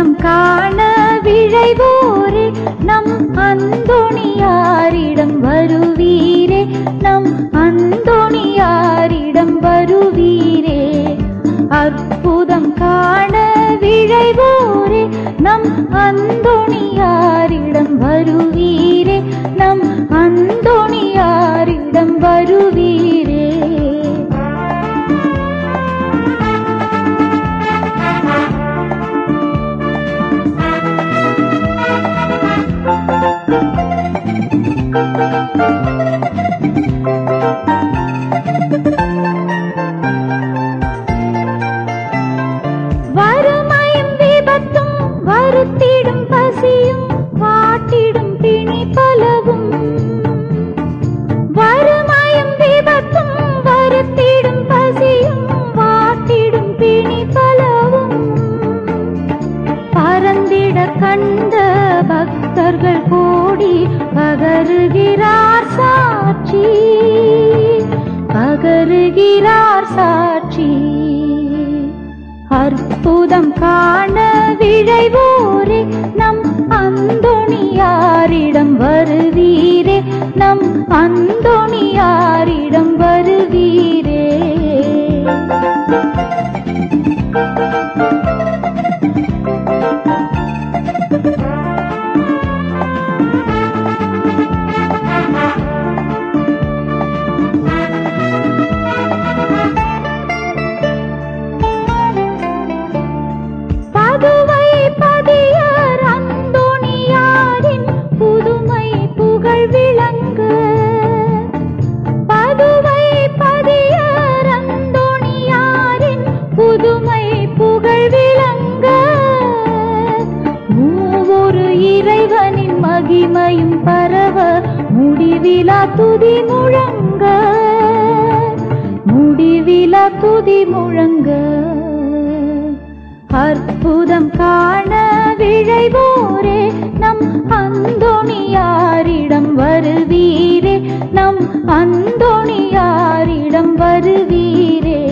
அற்புதம் காண விழைவோரே நம் அந்தோணியாரிடம் வருவீரே நம் அந்தோணியாரிடம் வருவீரே அற்புதம் காண விழைவோரே நம் அந்தோணியாரிடம் வருவீரே நம் அந்தோணியாரிடம் வருவீரே வறுமையும் விபத்தும் வருத்திடும் பசியும் வாட்டிடும் பிணி பலவும் வறுமையும் விபத்தும் வருத்திடும் பசியும் வாட்டிடும் பிணி பலவும் பறந்திட கண்ட பக்தர்கள் கோடி பகருகிறார் சாட்சி பகருகிறார் சாட்சி அற்புதம் காண விழைவோரே நம் அந்தோணியாரிடம் வருவீரே நம் அந்தோணியாரிடம் வருவீரே பதுவை பதியர் அந்தோணியாரின் புதுமை புகழ் விளங்க பதுவை பதியர் அந்தோணியாரின் புதுமை புகழ் விளங்க மூவொரு இறைவனின் மகிமையும் பரவ முடிவிலா துதி முழங்க முடிவிலா துதி முழங்க அற்புதம் காண விழைவோரே நம் அந்தோணியாரிடம் வருவீரே நம் அந்தோணியாரிடம் வருவீரே